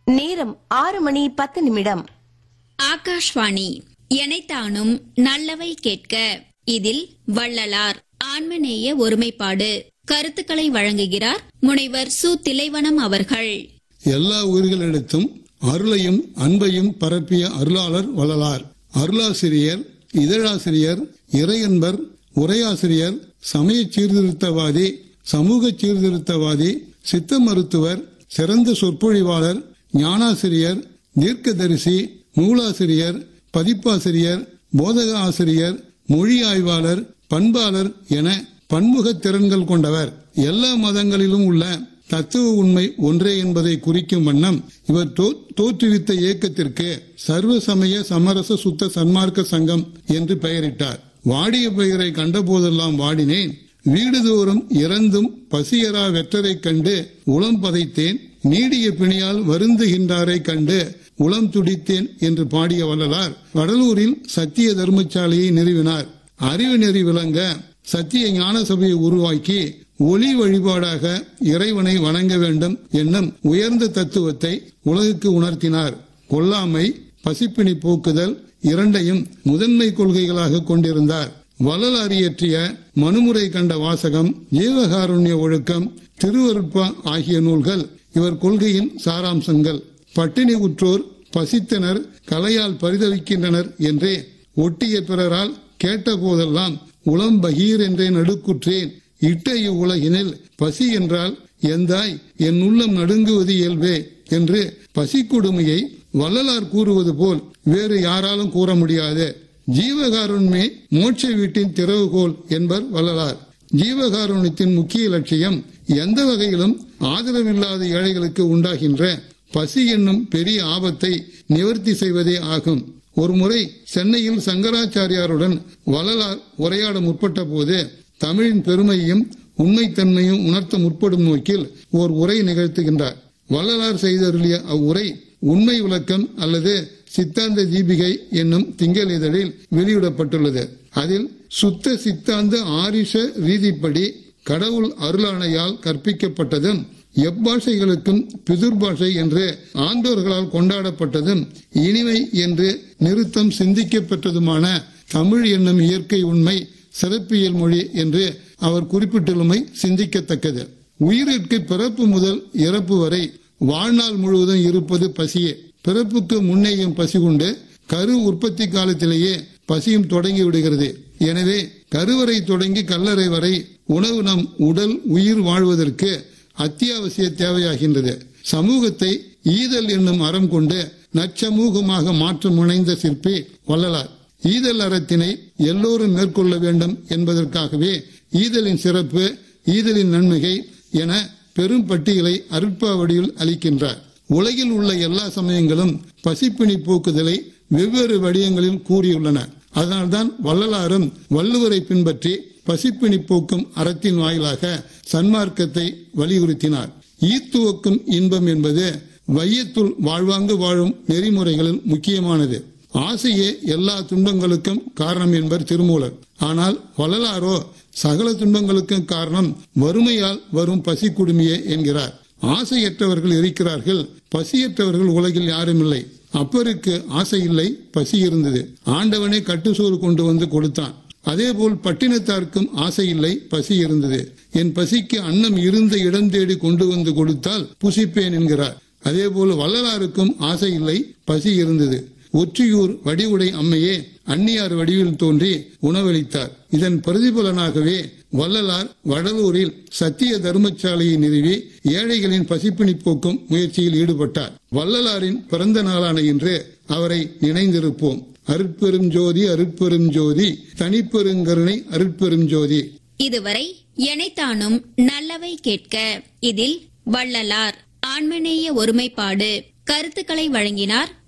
நேரம் ஆறு மணி பத்து நிமிடம் ஆகாஷ்வாணி எனைத்தானும் நல்லவை கேட்க இதில் வள்ளலார் ஆன்மநேய ஒருமைப்பாடு கருத்துக்களை வழங்குகிறார் முனைவர் சு திலைவனம் அவர்கள் எல்லா உயிர்களிடத்தும் அருளையும் அன்பையும் பரப்பிய அருளாளர் வள்ளலார் அருளாசிரியர் இதழாசிரியர் இறையன்பர் உரையாசிரியர் சமய சீர்திருத்தவாதி சமூக சீர்திருத்தவாதி சித்த மருத்துவர் சிறந்த சொற்பொழிவாளர் ஞானாசிரியர் தீர்க்கதரிசி நூலாசிரியர் பதிப்பாசிரியர் போதக ஆசிரியர் மொழி ஆய்வாளர் பண்பாளர் என பன்முக திறன்கள் கொண்டவர் எல்லா மதங்களிலும் உள்ள தத்துவ உண்மை ஒன்றே என்பதை குறிக்கும் வண்ணம் இவர் தோ- தோற்றுவித்த இயக்கத்திற்கு சர்வ சமய சமரச சுத்த சன்மார்க்க சங்கம் என்று பெயரிட்டார் வாடிய பெயரை கண்டபோதெல்லாம் வாடினேன் வீடுதோறும் இறந்தும் பசியரா வெற்றரைக் கண்டு உளம் பதைத்தேன் நீடிய பிணியால் வருந்துகின்றாரை கண்டு உளம் துடித்தேன் என்று பாடிய வள்ளலார் வடலூரில் சத்திய தர்மசாலையை நிறுவினார் அறிவு நெறி விளங்க சத்திய ஞான சபையை உருவாக்கி ஒளி வழிபாடாக இறைவனை வணங்க வேண்டும் என்னும் உயர்ந்த தத்துவத்தை உலகுக்கு உணர்த்தினார் கொல்லாமை பசிப்பிணி போக்குதல் இரண்டையும் முதன்மை கொள்கைகளாக கொண்டிருந்தார் வள்ளலார் இயற்றிய மனுமுறை கண்ட வாசகம் ஜீவகாருண்ய ஒழுக்கம் திருவருட்பா ஆகிய நூல்கள் இவர் கொள்கையின் சாராம்சங்கள் பட்டினி உற்றோர் பசித்தனர் கலையால் பரிதவிக்கின்றனர் என்றே ஒட்டிய பிறரால் கேட்ட போதெல்லாம் உளம் பகீர் என்றே நடுக்குற்றேன் இட்ட இவ்வுலகினில் பசி என்றால் எந்தாய் என் உள்ளம் நடுங்குவது இயல்பே என்று பசி கொடுமையை வள்ளலார் கூறுவது போல் வேறு யாராலும் கூற முடியாது ஜீவகாருண்மே மோட்ச வீட்டின் திறவுகோல் என்பர் வள்ளலார் ஜீவகாருண்யத்தின் முக்கிய லட்சியம் எந்த வகையிலும் ஆதரவில்லாத ஏழைகளுக்கு உண்டாகின்ற பசி என்னும் பெரிய ஆபத்தை நிவர்த்தி செய்வதே ஆகும் ஒருமுறை சென்னையில் சங்கராச்சாரியாருடன் வள்ளலார் உரையாட முற்பட்ட போது தமிழின் பெருமையும் உண்மைத்தன்மையும் உணர்த்த முற்படும் நோக்கில் ஓர் உரை நிகழ்த்துகின்றார் வள்ளலார் செய்தருளிய அவ்வுரை உண்மை விளக்கம் அல்லது சித்தாந்த தீபிகை என்னும் திங்கள் இதழில் வெளியிடப்பட்டுள்ளது அதில் சுத்த சித்தாந்த ஆரிஷ ரீதிப்படி கடவுள் அருளாணையால் கற்பிக்கப்பட்டதும் எப்பாஷைகளுக்கும் பிதுர் பாஷை என்று ஆண்டோர்களால் கொண்டாடப்பட்டதும் இனிமை என்று நிறுத்தம் சிந்திக்கப்பட்டதுமான தமிழ் என்னும் இயற்கை உண்மை சிறப்பியல் மொழி என்று அவர் குறிப்பிட்டுள்ளமை சிந்திக்கத்தக்கது உயிரிற்கு பிறப்பு முதல் இறப்பு வரை வாழ்நாள் முழுவதும் இருப்பது பசியே பிறப்புக்கு முன்னேயும் பசி கொண்டு கரு உற்பத்தி காலத்திலேயே பசியும் தொடங்கி விடுகிறது எனவே கருவறை தொடங்கி கல்லறை வரை உணவு நம் உடல் உயிர் வாழ்வதற்கு அத்தியாவசிய தேவையாகின்றது சமூகத்தை ஈதல் என்னும் அறம் கொண்டு நற்சமூகமாக மாற்ற முனைந்த சிற்பி வள்ளலார் ஈதல் அறத்தினை எல்லோரும் மேற்கொள்ள வேண்டும் என்பதற்காகவே ஈதலின் சிறப்பு ஈதலின் நன்மைகை என பெரும் பட்டியலை அருட்பாவடியில் அளிக்கின்றார் உலகில் உள்ள எல்லா சமயங்களும் பசிப்பிணி போக்குதலை வெவ்வேறு வடிவங்களில் கூறியுள்ளன அதனால்தான் வள்ளலாரும் வள்ளுவரை பின்பற்றி பசிப்பிணி போக்கும் அறத்தின் வாயிலாக சன்மார்க்கத்தை வலியுறுத்தினார் ஈத்துவக்கும் இன்பம் என்பது வையத்துள் வாழ்வாங்கு வாழும் நெறிமுறைகளில் முக்கியமானது ஆசையே எல்லா துன்பங்களுக்கும் காரணம் என்பர் திருமூலர் ஆனால் வள்ளலாரோ சகல துன்பங்களுக்கும் காரணம் வறுமையால் வரும் பசி குடுமியே என்கிறார் ஆசையற்றவர்கள் இருக்கிறார்கள் பசியற்றவர்கள் உலகில் யாரும் இல்லை அப்பருக்கு ஆசை இல்லை பசி இருந்தது ஆண்டவனே கட்டுசோறு கொண்டு வந்து கொடுத்தான் அதேபோல் பட்டினத்தார்க்கும் ஆசை இல்லை பசி இருந்தது என் பசிக்கு அன்னம் இருந்த இடம் தேடி கொண்டு வந்து கொடுத்தால் புசிப்பேன் என்கிறார் அதேபோல் வள்ளலாருக்கும் ஆசை இல்லை பசி இருந்தது ஒற்றியூர் வடிவுடை அம்மையே அந்நியார் வடிவில் தோன்றி உணவளித்தார் இதன் பிரதிபலனாகவே வள்ளலார் வடலூரில் சத்திய தர்மசாலையை நிறுவி ஏழைகளின் பசிப்பிணி போக்கும் முயற்சியில் ஈடுபட்டார் வள்ளலாரின் பிறந்த நாளான இன்று அவரை நினைந்திருப்போம் அருட்பெரும் ஜோதி அருட்பெரும் ஜோதி தனிப்பெருங்கருணை அருட்பெரும் ஜோதி இதுவரை எனைத்தானும் நல்லவை கேட்க இதில் வள்ளலார் ஆன்மநேய ஒருமைப்பாடு கருத்துக்களை வழங்கினார்